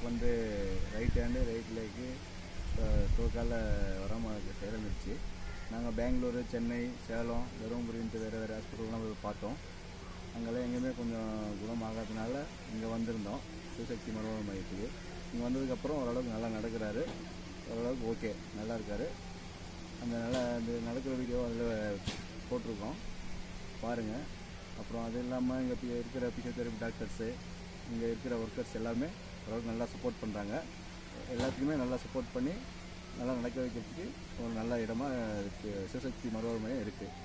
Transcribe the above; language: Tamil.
அவருக்கு வந்து ரைட் ஹேண்டு ரைட் லெக்கு ஸ்ட்ரோக்கால் வராமல் செயலிருந்துச்சு நாங்கள் பெங்களூரு சென்னை சேலம் தருமபுரின்ட்டு வேறு வேறு ஹாஸ்பிட்டல்லாம் போய் பார்த்தோம் அங்கெல்லாம் எங்கேயுமே கொஞ்சம் குணமாகாதனால இங்கே வந்திருந்தோம் சிவசக்தி மருத்துவ மையத்துக்கு இங்கே வந்ததுக்கப்புறம் ஓரளவுக்கு நல்லா நடக்கிறாரு ஓரளவுக்கு ஓகே நல்லா இருக்காரு அந்த நல்லா அந்த நடக்கிற வீடியோ அதில் போட்டிருக்கோம் பாருங்கள் அப்புறம் அது இல்லாமல் இங்கே இருக்கிற பிசியோதெரபி டாக்டர்ஸு இங்கே இருக்கிற ஒர்க்கர்ஸ் எல்லாமே ஓரளவுக்கு நல்லா சப்போர்ட் பண்ணுறாங்க எல்லாத்துக்குமே நல்லா சப்போர்ட் பண்ணி நல்லா நடக்க வைக்கிறதுக்கு ஒரு நல்ல இடமா இருக்கு சிவசக்தி மருத்துவ மையம் இருக்குது